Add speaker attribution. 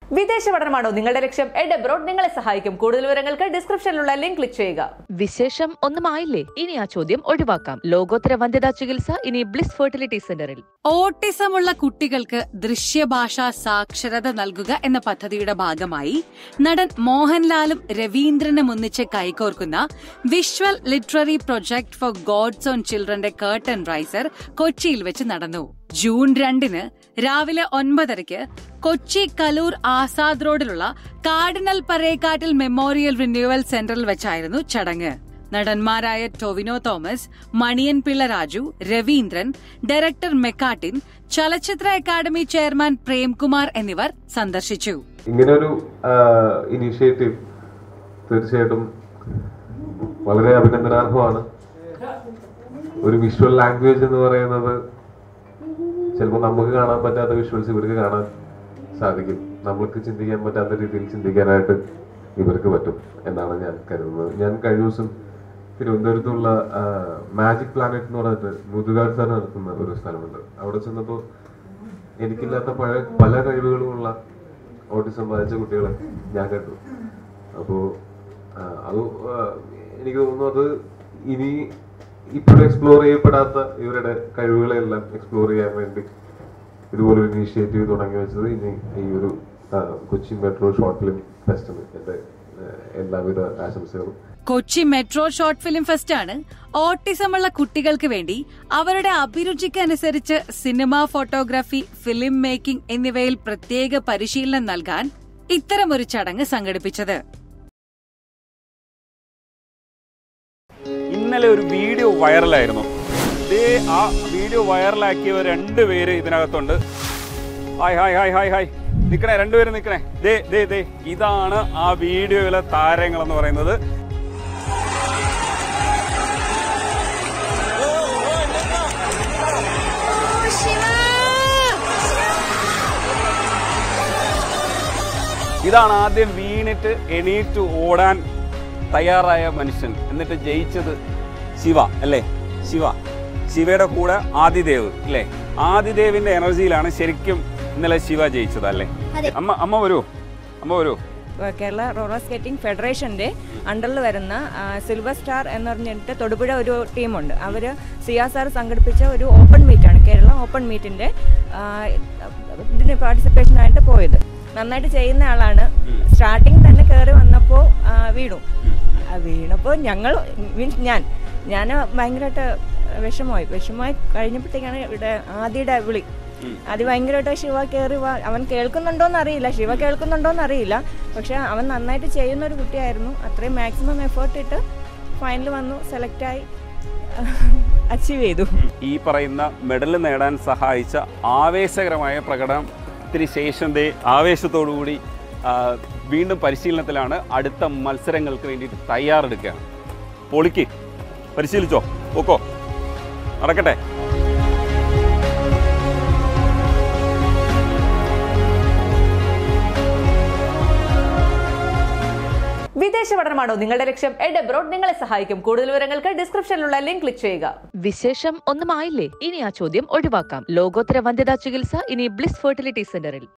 Speaker 1: വിദേശ പഠനമാണോ നിങ്ങളുടെ ലക്ഷ്യം എഡ് അബ്രോഡ് നിങ്ങളെ സഹായിക്കും കൂടുതൽ വിവരങ്ങൾക്ക് ഡിസ്ക്രിപ്ഷനിലുള്ള ലിങ്ക് ക്ലിക്ക് ചെയ്യുക
Speaker 2: വിശേഷം ഒന്നുമായില്ലേ ഇനി ആ ചോദ്യം ഒഴിവാക്കാം ലോകോത്തര വന്ധ്യതാ ചികിത്സ ഇനി ബ്ലിസ് ഫെർട്ടിലിറ്റി സെന്ററിൽ
Speaker 3: ഓട്ടിസമുള്ള കുട്ടികൾക്ക് ദൃശ്യഭാഷാ സാക്ഷരത നൽകുക എന്ന പദ്ധതിയുടെ ഭാഗമായി നടൻ മോഹൻലാലും രവീന്ദ്രനും ഒന്നിച്ച് കൈകോർക്കുന്ന visual literary project for God's own ചിൽഡ്രന്റെ കേർട്ടൻ റൈസർ കൊച്ചിയിൽ വെച്ച് നടന്നു ജൂൺ രണ്ടിന് രാവിലെ ഒൻപതരയ്ക്ക് കൊച്ചി കലൂർ ആസാദ് റോഡിലുള്ള കാർഡിനൽ പരേക്കാട്ടിൽ മെമ്മോറിയൽ റിന്യൂവൽ സെന്ററിൽ വെച്ചായിരുന്നു ചടങ്ങ് നടന്മാരായ ടൊവിനോ തോമസ് മണിയൻ പിള്ള രാജു രവീന്ദ്രൻ ഡയറക്ടർ മെക്കാട്ടിൻ ചലച്ചിത്ര അക്കാദമി ചെയർമാൻ പ്രേംകുമാർ എന്നിവർ സന്ദർശിച്ചു
Speaker 4: ഇങ്ങനൊരു ഇനീഷ്യേറ്റീവ് തീർച്ചയായിട്ടും വളരെ അഭിനന്ദനാർഹമാണ് ഒരു വിഷ്വൽ ലാംഗ്വേജ് എന്ന് പറയുന്നത് ചിലപ്പോൾ നമുക്ക് കാണാൻ പറ്റാത്ത വിഷ്വൽസ് ഇവർക്ക് കാണാൻ സാധിക്കും നമ്മൾക്ക് ചിന്തിക്കാൻ പറ്റാത്ത രീതിയിൽ ചിന്തിക്കാനായിട്ട് ഇവർക്ക് പറ്റും എന്നാണ് ഞാൻ കരുതുന്നത് ഞാൻ കഴിഞ്ഞ ദിവസം തിരുവനന്തപുരത്തുള്ള മാജിക് പ്ലാനറ്റ് എന്ന് പറഞ്ഞിട്ട് മുതുകാട് സാർ നടത്തുന്ന ഒരു സ്ഥലമുണ്ട് അവിടെ ചെന്നപ്പോൾ എനിക്കില്ലാത്ത പല പല കഴിവുകളുമുള്ള ഓട്ടിസം ബാധിച്ച കുട്ടികളെ ഞാൻ കണ്ടു അപ്പോൾ അത് ആ, എനിക്ക് തോന്നുന്നു അത് ഇനി ഇപ്പോഴും എക്സ്പ്ലോർ ചെയ്യപ്പെടാത്ത ഇവരുടെ കഴിവുകളെല്ലാം എക്സ്പ്ലോർ ചെയ്യാൻ വേണ്ടി ഇതുപോലൊരു ഇനീഷ്യേറ്റീവ് തുടങ്ങി വെച്ചത് ഇനി ഈ ഒരു ആ, കൊച്ചി മെട്രോ ഷോർട്ട് ഫിലിം ഫെസ്റ്റിന് എൻ്റെ ആ, എല്ലാവിധ ആശംസകളും
Speaker 3: Kochi metro short film fest ആണ് ഓട്ടിസമുള്ള കുട്ടികൾക്ക് വേണ്ടി അവരുടെ അഭിരുചിക്ക് അനുസരിച്ച് സിനിമ ഫോട്ടോഗ്രാഫി ഫിലിം മേക്കിംഗ് എന്നിവയിൽ പ്രത്യേക പരിശീലനം നൽകാൻ ഇത്തരമൊരു ചടങ്ങ് സംഘടിപ്പിച്ചത്
Speaker 5: ഇന്നലെ ഒരു വീഡിയോ വൈറലായിരുന്നു ഇതേ ആ വീഡിയോ വൈറലാക്കിയവർ രണ്ടുപേര് ഇതിനകത്തുണ്ട് hi hi hi hi hi നിക്കണേ രണ്ടുപേരും നിക്കണേ ദേ ദേ ദേ ഇതാണ് ആ വീഡിയോയിലെ താരങ്ങൾ എന്ന് പറയുന്നത് ഇതാണ് ആദ്യം വീണിട്ട് എണീറ്റ് ഓടാൻ തയ്യാറായ മനുഷ്യൻ എന്നിട്ട് ജയിച്ചത് ശിവ അല്ലേ ശിവ ശിവയുടെ കൂടെ ആദിദേവ് അല്ലേ ആദിദേവിന്റെ എനർജിയിലാണ് ശരിക്കും ഇന്നലെ ശിവ ജയിച്ചത് അല്ലേ അമ്മ അമ്മ വരൂ അമ്മ വരൂ
Speaker 6: കേരള റോളർ സ്കേറ്റിംഗ് ഫെഡറേഷൻ്റെ അണ്ടറിൽ വരുന്ന ആ, സിൽവർ സ്റ്റാർ എന്ന് പറഞ്ഞിട്ട് തൊടുപുഴ ഒരു ടീമുണ്ട് അവർ സിയാ സാർ സംഘടിപ്പിച്ച ഒരു ഓപ്പൺ മീറ്റാണ് കേരള ഓപ്പൺ മീറ്റിൻ്റെ ഇതിന് പാർട്ടിസിപ്പേഷനായിട്ട് പോയത് നന്നായിട്ട് ചെയ്യുന്ന ആളാണ് സ്റ്റാർട്ടിങ് തന്നെ കയറി വന്നപ്പോൾ വീണു ആ, വീണപ്പോൾ ഞങ്ങൾ മീൻസ് ഞാൻ ഞാൻ ഭയങ്കരമായിട്ട് വിഷമമായി വിഷമമായി കഴിഞ്ഞപ്പോഴത്തേക്കാണ് ഇവിടെ ആദ്യയുടെ വിളി അത് ഭയങ്കരമായിട്ട് ശിവ കയറി വാ അവൻ കേൾക്കുന്നുണ്ടോന്ന് അറിയില്ല ശിവ കേൾക്കുന്നുണ്ടോന്ന് അറിയില്ല പക്ഷെ അവൻ നന്നായിട്ട് ചെയ്യുന്ന ഒരു കുട്ടിയായിരുന്നു അത്രയും മാക്സിമം എഫേർട്ട് ഇട്ട് ഫൈനൽ വന്നു സെലക്റ്റായി അച്ചീവ് ചെയ്തു
Speaker 5: ഈ പറയുന്ന മെഡൽ നേടാൻ സഹായിച്ച ആവേശകരമായ പ്രകടനത്തിന് ശേഷം ദേ ആവേശത്തോടുകൂടി ആ, വീണ്ടും പരിശീലനത്തിലാണ് അടുത്ത മത്സരങ്ങൾക്ക് വേണ്ടിയിട്ട് തയ്യാറെടുക്കുകയാണ് പൊളിക്ക് പരിശീലിച്ചോ ഓക്കോ നടക്കട്ടെ
Speaker 1: വിദേശ പഠനമാണോ നിങ്ങളുടെ ലക്ഷ്യം എഡ് അബ്രോഡ് നിങ്ങളെ സഹായിക്കും കൂടുതൽ വിവരങ്ങൾക്ക് ഡിസ്ക്രിപ്ഷനിലുള്ള ലിങ്ക് ക്ലിക്ക് ചെയ്യുക
Speaker 2: വിശേഷം ഒന്നുമായില്ലേ ഇനി ആ ചോദ്യം ഒഴിവാക്കാം ലോകോത്തര വന്ധ്യതാ ചികിത്സ ഇനി ബ്ലിസ് ഫെർട്ടിലിറ്റി സെന്ററിൽ